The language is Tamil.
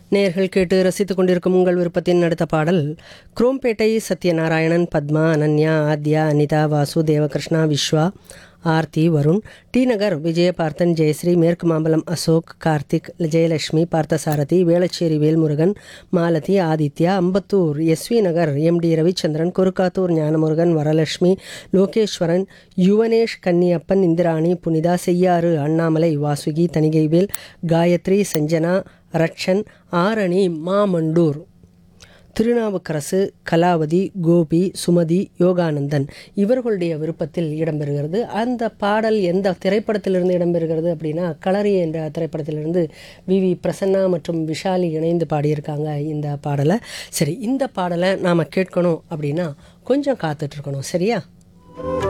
நேர்கள் கேட்டு ரசித்துக் கொண்டிருக்கும் உங்கள் விருப்பத்தின் அடுத்த பாடல் குரோம்பேட்டை சத்யநாராயணன் பத்மா அனன்யா ஆத்யா அனிதா வாசு தேவகிருஷ்ணா விஸ்வா ஆர்த்தி வருண் டி நகர் விஜயபார்த்தன் ஜெயஸ்ரீ மேற்கு Mambalam Ashok Karthik Jayalakshmi Parthasarathy Velachery Velmurugan Malathi Aditya Ambattur S V Nagar M T Ravichandran Gurukkathur Gnanamurugan Varalakshmi Lokeswaran Yuvanesh Kanniappan Indrani Punitha Cheyyar Annamalai Vasuki Thanigaivel Gayathri Sanjana Ratchan Arani Mamandur Thirunavukkarasu Kalavathi Gopi Sumathi Yoganandan இவர்களுடைய விருப்பத்தில் இடம்பெறுகிறது அந்த பாடல் எந்த திரைப்படத்திலிருந்து இடம்பெறுகிறது அப்படின்னா களரி என்ற திரைப்படத்திலிருந்து வி வி பிரசன்னா மற்றும் விஷாலி இணைந்து பாடியிருக்காங்க இந்த பாடலை சரி இந்த பாடலை நாம் கேட்கணும் அப்படின்னா கொஞ்சம் காத்துட்ருக்கணும் சரியா